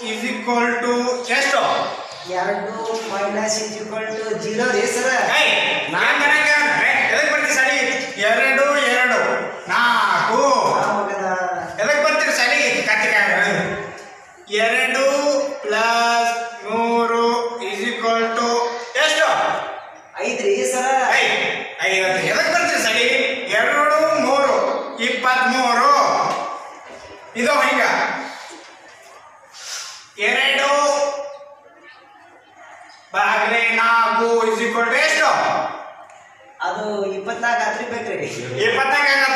is equal to ಎಷ್ಟು ಎರಡು minus is equal to zero ರೀ ಸರ ಏಯ್, ನಾನ್ ಬರಂಗ ಏ, ಎದಕ್ ಬರ್ತೀರಿ ಸರಿ ಎರಡು ಎರಡು ನಾಲ್ಕು ಎದಕ್ ಬರ್ತೀರಿ ಸರಿ ಕತ್ತಿಕಾಯ ಎರಡು ಪ್ಲಸ್ ಮೂರು ಇಸ್ ಈಕ್ವಲ್ ಟು ಎಷ್ಟು ಐದ್ರಿ ಸರ ಐ ಐವತ್ತು ಎದಕ್ ಬರ್ತೀರಿ ಸರಿ ಎರಡು ಮೂರು ಇಪ್ಪತ್ಮೂರು ಇದು ಹಿಂಗ ಎರಡು ಬಾಗ್ಲೆ ನಾಲ್ಕು ಇಸ್ ಈಕ್ವಲ್ ಟು ಎಷ್ಟು ಅದು ಇಪ್ಪತ್ನಾಲ್ಕು ಹತ್ತು ಬೇಕ್ರಿ ಇಪ್ಪತ್ತಾಗ